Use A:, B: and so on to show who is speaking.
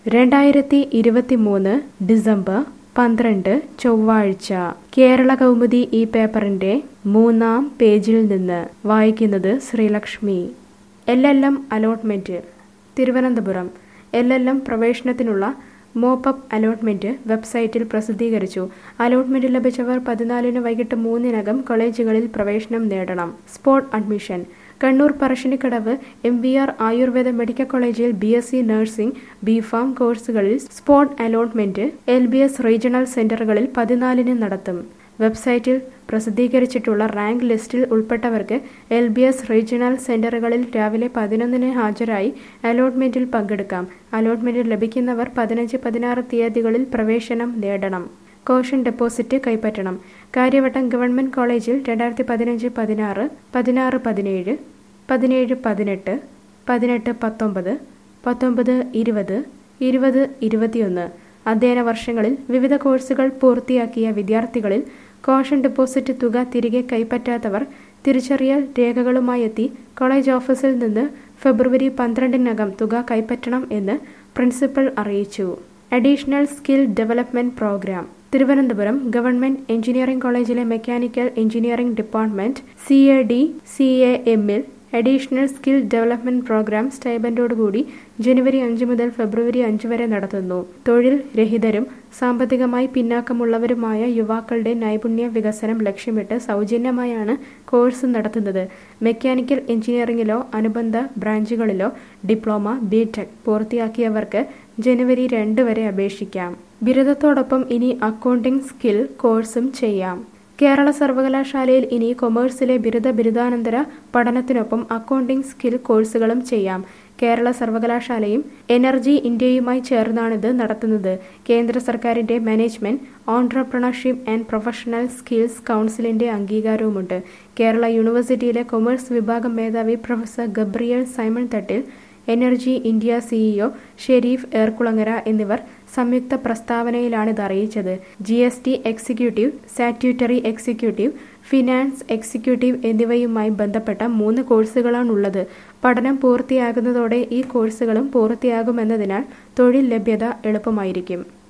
A: രണ്ടായിരത്തി ഇരുപത്തിമൂന്ന് ഡിസംബർ പന്ത്രണ്ട് ചൊവ്വാഴ്ച കേരള കൗമുദി ഈ പേപ്പറിന്റെ മൂന്നാം പേജിൽ നിന്ന് വായിക്കുന്നത് Sreelakshmi L L M allotment Thiruvananthapuram L L M പ്രവേശനത്തിനുള്ള മോപ്പപ്പ് അലോട്ട്മെന്റ് വെബ്സൈറ്റിൽ പ്രസിദ്ധീകരിച്ചു അലോട്ട്മെന്റ് ലഭിച്ചവർ പതിനാലിന് വൈകിട്ട് മൂന്നിനകം കോളേജുകളിൽ പ്രവേശനം നേടണം spot admission Kannur Parassinikkadavu M V R Ayurveda medical കോളേജിൽ B S C nursing B pharm കോഴ്സുകളിൽ spot allotment L B S regional സെന്ററുകളിൽ പതിനാലിന് നടത്തും വെബ്സൈറ്റിൽ പ്രസിദ്ധീകരിച്ചിട്ടുള്ള റാങ്ക് ലിസ്റ്റിൽ ഉൾപ്പെട്ടവർക്ക് എൽ ബി എസ് റീജിയണൽ സെന്ററുകളിൽ രാവിലെ പതിനൊന്നിന് ഹാജരായി അലോട്ട്മെന്റിൽ പങ്കെടുക്കാം അലോട്ട്മെന്റ് ലഭിക്കുന്നവർ പതിനഞ്ച് പതിനാറ് തീയതികളിൽ പ്രവേശനം നേടണം കോഷൻ ഡെപ്പോസിറ്റ് കൈപ്പറ്റണം കാര്യവട്ടം ഗവൺമെന്റ് കോളേജിൽ രണ്ടായിരത്തി പതിനഞ്ച് പതിനാറ് പതിനാറ് പതിനേഴ് പതിനേഴ് പതിനെട്ട് പതിനെട്ട് പത്തൊമ്പത് പത്തൊമ്പത് ഇരുപത് ഇരുപത് ഇരുപത്തിയൊന്ന് അധ്യയന വർഷങ്ങളിൽ വിവിധ കോഴ്സുകൾ പൂർത്തിയാക്കിയ വിദ്യാർത്ഥികളിൽ കോഷൻ ഡെപ്പോസിറ്റ് തുക തിരികെ കൈപ്പറ്റാത്തവർ തിരിച്ചറിയൽ രേഖകളുമായെത്തി കോളേജ് ഓഫീസിൽ നിന്ന് ഫെബ്രുവരി പന്ത്രണ്ടിനകം തുക കൈപ്പറ്റണം എന്ന് പ്രിൻസിപ്പൽ അറിയിച്ചു additional skill development programme Thiruvananthapuram government engineering കോളേജിലെ mechanical engineering department C A D C A എമ്മിൽ അഡീഷണൽ സ്കിൽ ഡെവലപ്മെന്റ് പ്രോഗ്രാം സ്റ്റൈബൻഡോടുകൂടി ജനുവരി അഞ്ച് മുതൽ ഫെബ്രുവരി അഞ്ച് വരെ നടത്തുന്നു തൊഴിൽ രഹിതരും സാമ്പത്തികമായി പിന്നാക്കമുള്ളവരുമായ യുവാക്കളുടെ നൈപുണ്യ വികസനം ലക്ഷ്യമിട്ട് സൗജന്യമായാണ് കോഴ്സ് നടത്തുന്നത് മെക്കാനിക്കൽ എഞ്ചിനീയറിംഗിലോ അനുബന്ധ ബ്രാഞ്ചുകളിലോ ഡിപ്ലോമ ബി ടെക് പൂർത്തിയാക്കിയവർക്ക് ജനുവരി രണ്ട് വരെ അപേക്ഷിക്കാം ബിരുദത്തോടൊപ്പം ഇനി അക്കൗണ്ടിംഗ് സ്കിൽ കോഴ്സും ചെയ്യാം കേരള സർവകലാശാലയിൽ ഇനി കൊമേഴ്സിലെ ബിരുദ ബിരുദാനന്തര പഠനത്തിനൊപ്പം അക്കൗണ്ടിംഗ് സ്കിൽ കോഴ്സുകളും ചെയ്യാം കേരള സർവകലാശാലയും എനർജി ഇന്ത്യയുമായി ചേർന്നാണിത് നടത്തുന്നത് കേന്ദ്ര സർക്കാരിന്റെ management entrepreneurship and professional skills കൗൺസിലിന്റെ അംഗീകാരവുമുണ്ട് കേരള യൂണിവേഴ്സിറ്റിയിലെ കൊമേഴ്സ് വിഭാഗം മേധാവി professor Gabriel Simon Thattil energy India CEO Sharif Erkulangara എന്നിവർ സംയുക്ത പ്രസ്താവനയിലാണിത് അറിയിച്ചത് G S T executive statutory executive finance executive എന്നിവയുമായി ബന്ധപ്പെട്ട മൂന്ന് കോഴ്സുകളാണുള്ളത് പഠനം പൂർത്തിയാകുന്നതോടെ ഈ കോഴ്സുകളും പൂർത്തിയാകുമെന്നതിനാൽ തൊഴിൽ ലഭ്യത എളുപ്പമായിരിക്കും